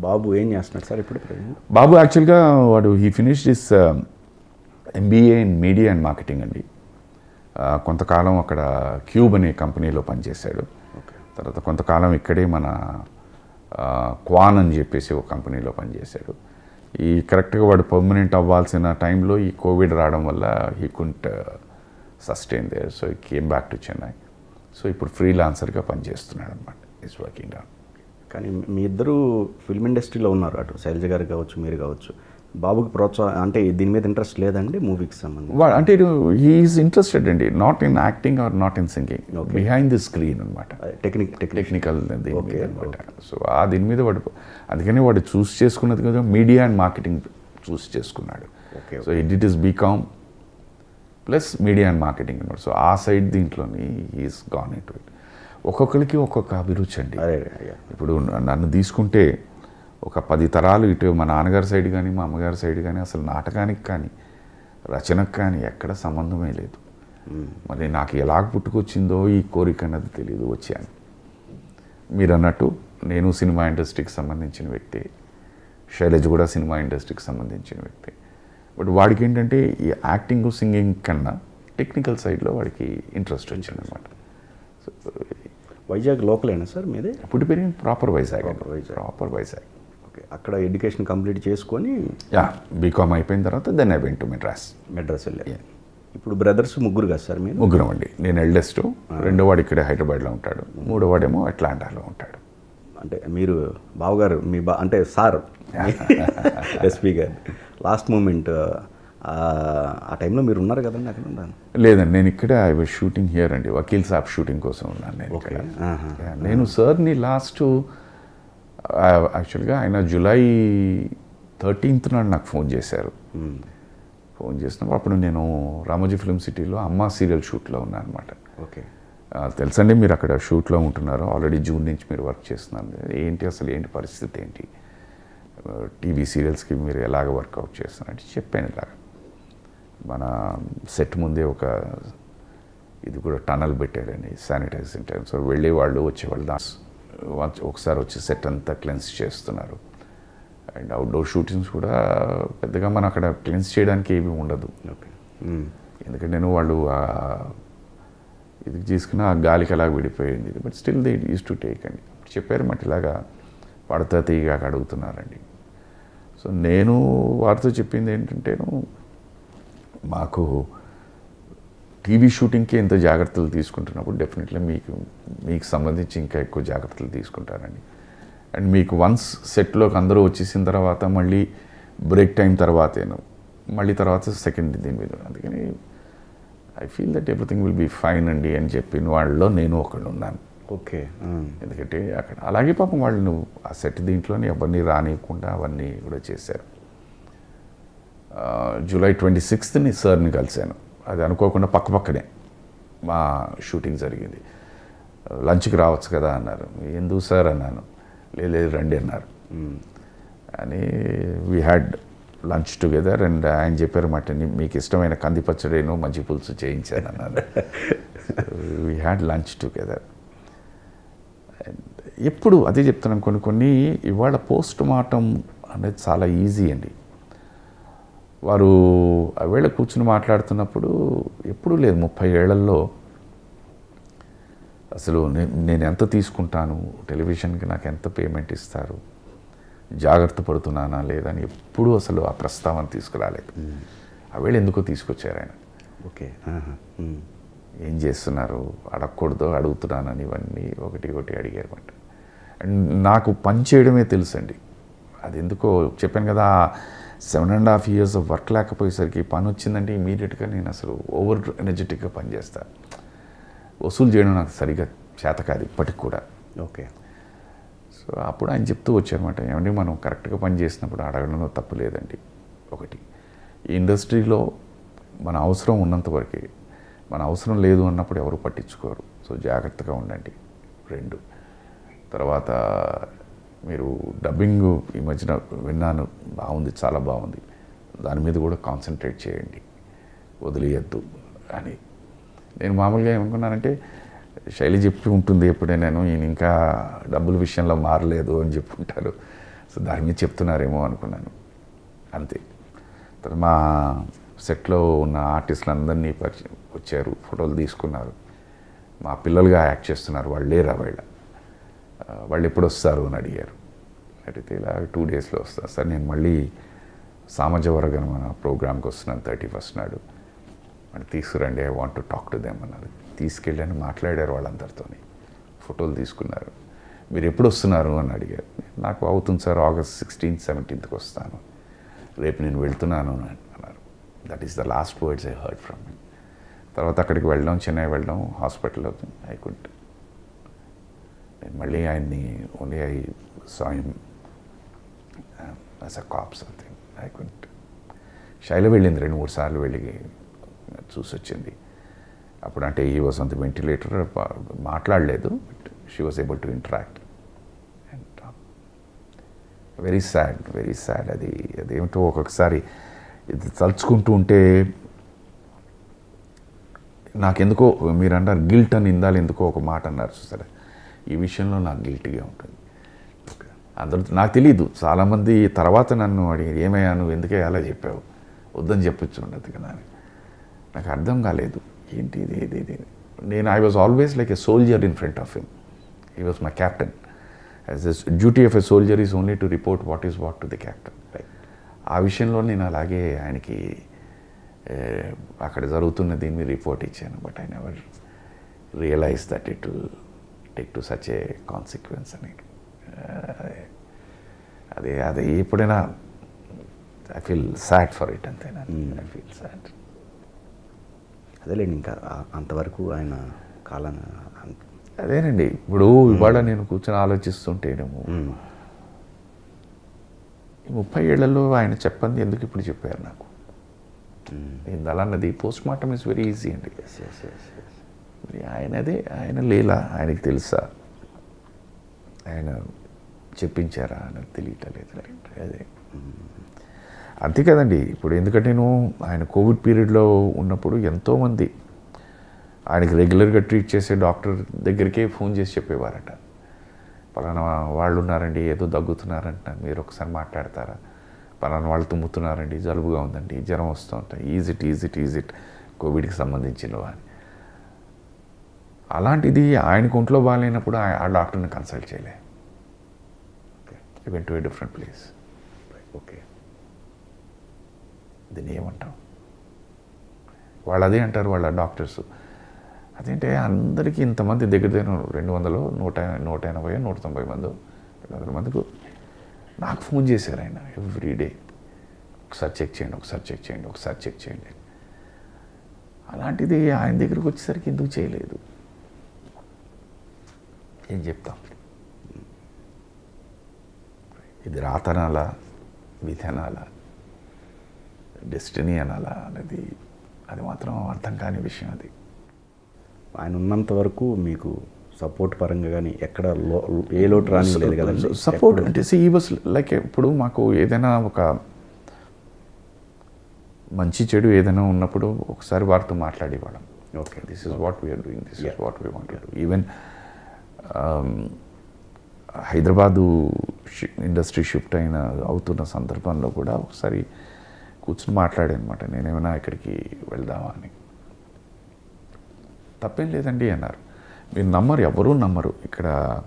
బాబు ఏం చేస్తున్నాడు సార్ ఇప్పుడు ప్రజెంట్ బాబు యాక్చువల్గా వాడు he finish this MBA in media and marketing అండి ఆ, కొంతకాలం అక్కడ క్యూబ్ అనే కంపెనీలో పనిచేశాడు ఓకే తర్వాత కొంతకాలం ఇక్కడే మన ఆ, క్వాన్ అని చెప్పేసి ఒక కంపెనీలో పనిచేశాడు ఈ కరెక్ట్గా వాడు పర్మనెంట్ అవ్వాల్సిన టైంలో ఈ కోవిడ్ రావడం వల్ల he couldn't sustain there so he came back to Chennai so ఇప్పుడు ఫ్రీలాన్సర్గా పనిచేస్తున్నాడు అనమాట ఈస్ వర్కింగ్ డౌన్ కానీ మీ ఇద్దరు ఫిల్మ్ ఇండస్ట్రీలో ఉన్నారు అటు శైలజ గారు కావచ్చు మీరు కావచ్చు బాబుకి ప్రోత్సాహం అంటే దీని మీద ఇంట్రెస్ట్ లేదండి మూవీకి సంబంధించి వా- అంటే హీఈస్ ఇంట్రెస్టెడ్ అండి not in acting or not in singing behind the screen అనమాట టెక్నిక్ టెక్నిక్ టెక్నికల్ దీని మీద అనమాట సో ఆ దీని మీద వాడు అందుకని వాడు చూస్ చేసుకున్నది కదా మీడియా అండ్ మార్కెటింగ్ చూస్ చేసుకున్నాడు Okay, so it it is BCom plus media and marketing అనమాట సో ఆ సైడ్ దీంట్లోని he's gone into it ఒక్కొక్కరికి ఒక్కొక్క అభిరుచి అండి అదే అయ్యా ఇప్పుడు నన్ను తీసుకుంటే ఒక పది తరాలు ఇటు మా నాన్నగారి సైడ్ కానీ మా అమ్మగారి సైడ్ కానీ అసలు నాటకానికి కానీ రచనకు కానీ ఎక్కడ సంబంధమే లేదు మరి నాకు ఎలా పుట్టుకొచ్చిందో ఈ కోరిక అన్నది తెలియదు వచ్చాను మీరు అన్నట్టు నేను సినిమా ఇండస్ట్రీకి సంబంధించిన వ్యక్తి శైలజ్ కూడా సినిమా ఇండస్ట్రీకి సంబంధించిన వ్యక్తి బట్ వాడికి ఏంటంటే ఈ యాక్టింగ్ సింగింగ్ కన్నా టెక్నికల్ సైడ్లో వాడికి ఇంట్రెస్ట్ వచ్చిందనమాట వైజాగ్ లోకలేనా సార్ మీది పుట్టి పెరిగింది proper Vizag Proper Vizag. Proper Vizag okay అక్కడ ఎడ్యుకేషన్ కంప్లీట్ చేసుకొని యా బీకామ్ అయిపోయిన తర్వాత then I went to Madras Madras వెళ్ళారు ఇప్పుడు బ్రదర్స్ ముగ్గురు కదా సార్ మీరు ముగ్గురం అండి నేను ఎల్డెస్ట్ రెండో వాడు ఇక్కడే హైదరాబాద్లో ఉంటాడు మూడో వాడేమో అట్లాంటాలో ఉంటాడు అంటే మీరు బావగారు మీ బా అంటే సార్ ఎస్పీ గారు లాస్ట్ మూమెంట్ ఆ టైంలో మీరు ఉన్నారు కదండి అక్కడ ఉన్నాను లేదండి నేను ఇక్కడ ఐ వాజ్ షూటింగ్ హియర్ అండి వకీల్ సాబ్ షూటింగ్ కోసం ఉన్నాను నేను ఇక్కడ ఆహా. Yeah, నేను సార్ని లాస్ట్ యాక్చువల్గా ఆయన జూలై థర్టీన్త్ నాడు నాకు ఫోన్ చేశారు ఫోన్ చేసినప్పుడు అప్పుడు నేను రామోజీ ఫిల్మ్ సిటీలో అమ్మ సీరియల్ షూట్లో ఉన్నాను అనమాట ఓకే తెలుసండి మీరు అక్కడ షూట్లో ఉంటున్నారు ఆల్రెడీ జూన్ నుంచి మీరు వర్క్ చేస్తున్నారు ఏంటి అసలు ఏంటి పరిస్థితి ఏంటి టీవీ సీరియల్స్కి మీరు ఎలాగ వర్కౌట్ చేస్తున్నారంటే చెప్పాను ఇలాగ మన సెట్ ముందే ఒక ఇది కూడా టనల్ పెట్టారండి శానిటైజింగ్ టైం సో వెళ్ళేవాళ్ళు వచ్చేవాళ్ళు దా వన్స్- ఒకసారి వచ్చి సెట్ అంతా క్లెన్స్ చేస్తున్నారు అండ్ అవుట్డోర్ షూటింగ్స్ కూడా పెద్దగా మనం అక్కడ క్లెన్స్ చేయడానికి ఏమీ ఉండదు ఓకే ఎందుకంటే నేను వాళ్ళు ఆ ఇది తీసుకున్న ఆ గాలికి అలా విడిపోయింది but still they use to take అండి చెప్పారు మట్టి ఇలాగా పడతా తీయగా అడుగుతున్నారండి సో నేను వారితో చెప్పింది ఏంటంటేను మాకు టీవీ షూటింగ్కి ఎంత జాగ్రత్తలు తీసుకుంటున్నప్పుడు డెఫినెట్లీ మీకు మీకు సంబంధించి ఇంకా ఎక్కువ జాగ్రత్తలు తీసుకుంటారండి అండ్ మీకు వన్స్ సెట్లోకి అందరూ వచ్చేసిన తర్వాత మళ్ళీ బ్రేక్ టైం తర్వాతేను మళ్ళీ తర్వాత సెకండ్ దీని మీద అందుకని I feel that everything will be fine అండి అని చెప్పిన వాళ్ళలో నేను ఒకళ్ళు ఉన్నాను ఓకే ఎందుకంటే అక్కడ అలాగే పాపం వాళ్ళు నువ్వు ఆ సెట్ దీంట్లోనే అవన్నీ రానియకుండా అవన్నీ కూడా చేశారు ఆ, జూలై ట్వంటీ సిక్స్త్ని సార్ని కలిశాను అది అనుకోకుండా పక్క పక్కనే మా షూటింగ్ జరిగింది లంచ్కి రావచ్చు కదా అన్నారు ఎందుకు సార్ అన్నాను "లేదు, లేదు రండి అన్నారు అని we had lunch together and ఆయన చెప్పారు మాట మీకు ఇష్టమైన కంది పచ్చడిను మంచి పులుసు చేయించాను అన్నారు వీ హ్యాడ్ లంచ్ టుగెదర్ ఎప్పుడు అదే చెప్తున్నాను కొన్ని కొన్ని ఇవాళ పోస్ట్ మార్టం అనేది చాలా ఈజీ అండి వారు ఆ వేళ కూర్చుని మాట్లాడుతున్నప్పుడు ఎప్పుడూ లేదు ముప్పై ఏళ్లలో అసలు నే- నేను ఎంత తీసుకుంటాను టెలివిజన్కి నాకు ఎంత పేమెంట్ ఇస్తారు జాగ్రత్త పడుతున్నానా లేదని ఎప్పుడూ అసలు ఆ ప్రస్తావన తీసుకురాలేదు ఆ వేళ ఎందుకో తీసుకొచ్చారు ఆయన ఓకే ఆహా. ఉమ్. ఏం చేస్తున్నారు అడగకూడదు అడుగుతున్నానని ఇవన్నీ ఒకటి ఒకటి అడిగారు అనమాట అండ్ నాకు పని చేయడమే తెలుసండి అది ఎందుకో చెప్పాను కదా seven and half years of work లేకపోయేసరికి పని వచ్చిందంటే ఇమీడియట్గా నేను అసలు ఓవర్ ఎనర్జెటిక్గా పనిచేస్తాను వసూలు చేయడం నాకు సరిగా చేత కాదు ఇప్పటికి కూడా ఓకే సో అప్పుడు ఆయన చెప్తూ వచ్చారన్నమాట ఏమంటే మనం కరెక్ట్గా పని చేసినప్పుడు అడగడంలో తప్పు లేదండి ఒకటి ఈ ఇండస్ట్రీలో మన అవసరం ఉన్నంత వరకే మన అవసరం లేదు అన్నప్పుడు ఎవరు పట్టించుకోరు సో జాగ్రత్తగా ఉండండి రెండు తర్వాత మీరు డబ్బింగ్ ఈ మధ్యన విన్నాను బాగుంది చాలా బాగుంది దాని మీద కూడా కాన్సన్ట్రేట్ చేయండి వదిలేయద్దు అని నేను మామూలుగా ఏమనుకున్నానంటే శైలి చెప్పి ఉంటుంది ఎప్పుడే నేను ఈయన ఇంకా డబ్బుల విషయంలో మారలేదు అని చెప్పుంటారు సో దాని మీద చెప్తున్నారేమో అనుకున్నాను అంతే తర్వాత మా సెట్లో ఉన్న ఆర్టిస్టులు అందరినీ పరిచయం వచ్చారు ఫోటోలు తీసుకున్నారు మా పిల్లలుగా యాక్ట్ చేస్తున్నారు వాళ్ళు లేరా వాళ్ళ ఆ, వాళ్ళు ఎప్పుడు వస్తారు అని అడిగారు అడిగితే ఇలా టూ డేస్లో వస్తారు సార్ నేను మళ్ళీ సామజవరగన మన ప్రోగ్రామ్కి వస్తున్నాను థర్టీ ఫస్ట్ నాడు మరి తీసుకురండి I want to talk to them అన్నారు తీసుకెళ్ళని మాట్లాడారు వాళ్ళందరితోని ఫోటోలు తీసుకున్నారు మీరు ఎప్పుడు వస్తున్నారు అని అడిగారు నాకు అవుతుంది సార్ ఆగస్ట్ సిక్స్టీన్త్ సెవెంటీన్త్కి వస్తాను రేపు నేను వెళ్తున్నాను అని అన్నారు that is the last words I heard from మీ తర్వాత అక్కడికి వెళ్ళడం చెన్నై వెళ్ళడం హాస్పిటల్లో ఐ కుడ్ నేను మళ్ళీ ఆయన్ని only I saw him as a cop something I could Shaila వెళ్ళింది రెండు మూడు సార్లు వెళ్ళి చూసి వచ్చింది అప్పుడు అంటే ఈ వాజ్ అంత వెంటిలేటర్ మాట్లాడలేదు but she was able to interact and very sad very sad అది అదేమిటో ఒక్కొక్కసారి ఇది తలుచుకుంటూ ఉంటే నాకెందుకో మీరు అంటారు గిల్ట్ అని ఇందాలు ఎందుకో ఒక మాట అన్నారు చూసారా ఈ విషయంలో నాకు గిల్టీగా ఉంటుంది అందరూ నాకు తెలియదు చాలామంది తర్వాత నన్ను అడిగారు ఏమయ్యా నువ్వు ఎందుకే అలా చెప్పావు వద్దని చెప్పొచ్చు ఉండదు కదా అని నాకు అర్థం కాలేదు ఏంటి ఇది ఇది ఇది నేను I was always like a soldier in front of him he was my captain as a duty of a soldier is only to report what is what to the captain ఆ విషయంలో నేను అలాగే ఆయనకి ఏ, అక్కడ జరుగుతున్న దీని మీద రిపోర్ట్ ఇచ్చాను but I never realize that it will take to such a consequence అని అదే అదే ఎప్పుడైనా I feel sad for it అంతేనా ఐ ఫీల్ సాడ్ అదేలేండి ఇంకా ఆ- అంతవరకు ఆయన కాలాన అంత- అదేనండి ఇప్పుడు ఇవాళ నేను కూర్చొని ఆలోచిస్తుంటేనేమో మ్మ్. ఈ ముప్పై ఏళ్లలో ఆయన చెప్పంది ఎందుకు ఇప్పుడు చెప్పారు నాకు ఏంది అలా అన్నది postmortem is very easy అండి Yes, yes, yes, yes. మరి ఆయనదే ఆయన లేలా ఆయనకి తెలుసా ఆయన చెప్పించారా నాకు తెలియటలేదు అదే అంతే కదండి ఇప్పుడు ఎందుకంటే నేను ఆయన కోవిడ్ పీరియడ్లో ఉన్నప్పుడు ఎంతోమంది ఆయనకి రెగ్యులర్గా ట్రీట్ చేసే డాక్టర్ దగ్గరికే ఫోన్ చేసి చెప్పేవారట పలానా వాళ్ళు ఉన్నారండి ఏదో దగ్గుతున్నారంట మీరు ఒకసారి మాట్లాడతారా పలానా వాళ్ళు తుమ్ముతున్నారండి జలుబుగా ఉందండి జ్వరం వస్తూ ఉంటాయి ఈజిట్ ఈజిట్ ఈజిట్ కోవిడ్కి సంబంధించినవి అని అలాంటిది ఆయనకు ఒంట్లో బాగాలేనప్పుడు ఆ- ఆ డాక్టర్ని కన్సల్ట్ చేయలే went to a different place okay దీన్ని ఏమంటాం వాళ్ళు అదే అంటారు వాళ్ళ డాక్టర్స్ అదేంటే అందరికీ ఇంతమంది దగ్గర దగ్గర రెండు వందలు నూట నూట ఎనభై నూట తొంభై మంది రెండు వందల మందికి నాకు ఫోన్ చేశారు ఆయన ఎవ్రీ డే ఒకసారి చెక్ చేయండి ఒకసారి చెక్ చేయండి ఒకసారి చెక్ చేయండి అలాంటిది ఆయన దగ్గరికి వచ్చేసరికి ఎందుకు చేయలేదు ఏం చెప్తాం ఇది రాతనాలా విధానాలా డెస్టినీ అనాలా అనేది అది మాత్రం అర్థం కాని విషయం అది ఆయన ఉన్నంత వరకు మీకు సపోర్ట్ పరంగా కానీ ఎక్కడ లో ఏ లోటు రాని లేదు కదండి సపోర్ట్ అంటే ఈ వాస్ లైక్ ఇప్పుడు మాకు ఏదైనా ఒక మంచి చెడు ఏదైనా ఉన్నప్పుడు ఒకసారి వారితో మాట్లాడేవాళ్ళం okay this is what we are doing this is what we want do even Hyderabad industry shift అయిన అవుతున్న సందర్భంలో కూడా ఒకసారి కూర్చుని మాట్లాడానమాట నేనేమైనా ఇక్కడికి వెళ్దామా అని తప్పేం లేదండి అన్నారు మీరు నమ్మరు ఎవరూ నమ్మరు ఇక్కడ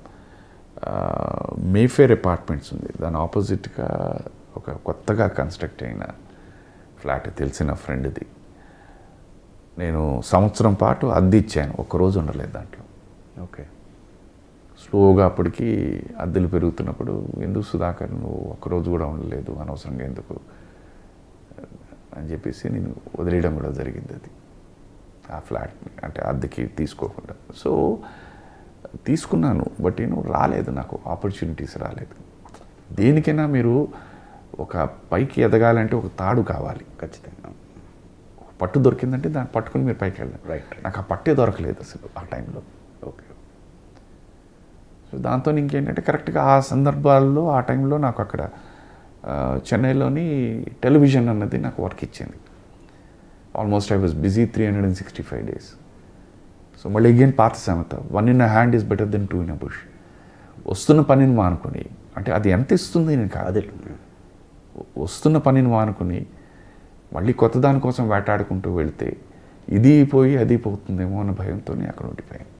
మేఫేర్ అపార్ట్మెంట్స్ ఉంది దాని ఆపోజిట్గా ఒక కొత్తగా కన్స్ట్రక్ట్ అయిన ఫ్లాట్ తెలిసిన ఫ్రెండ్ది నేను సంవత్సరం పాటు అద్దె ఇచ్చాను ఒక్కరోజు ఉండలేదు దాంట్లో ఓకే స్లోగా అప్పటికి అద్దెలు పెరుగుతున్నప్పుడు ఎందుకు సుధాకర్ నువ్వు ఒక్కరోజు కూడా ఉండలేదు అనవసరంగా ఎందుకు అని చెప్పేసి నేను వదిలేయడం కూడా జరిగింది అది ఆ ఫ్లాట్ అంటే అద్దెకి తీసుకోకుండా సో తీసుకున్నాను బట్ నేను రాలేదు నాకు ఆపర్చునిటీస్ రాలేదు దేనికైనా మీరు ఒక పైకి ఎదగాలంటే ఒక తాడు కావాలి ఖచ్చితంగా పట్టు దొరికిందంటే దాన్ని పట్టుకుని మీరు పైకి వెళ్ళాలి Right, right. నాకు ఆ పట్టే దొరకలేదు అసలు ఆ టైంలో ఓకే సో దాంతో ఇంకేంటంటే కరెక్ట్గా ఆ సందర్భాల్లో ఆ టైంలో నాకు అక్కడ ఆ, చెన్నైలోని టెలివిజన్ అన్నది నాకు వర్క్ ఇచ్చింది almost I was busy three hundred and sixty five days so మళ్ళీ అగైన్ పాత సామెత one in a hand is better than two in a bush వస్తున్న పనిని మానుకొని అంటే అది ఎంత ఇస్తుంది నేను కాదు అదే వస్తున్న పనిని మానుకుని మళ్ళీ కొత్త దానికోసం వేటాడుకుంటూ వెళ్తే ఇది పోయి అది పోతుందేమో అన్న భయంతోనే అక్కడ ఉండిపోయాను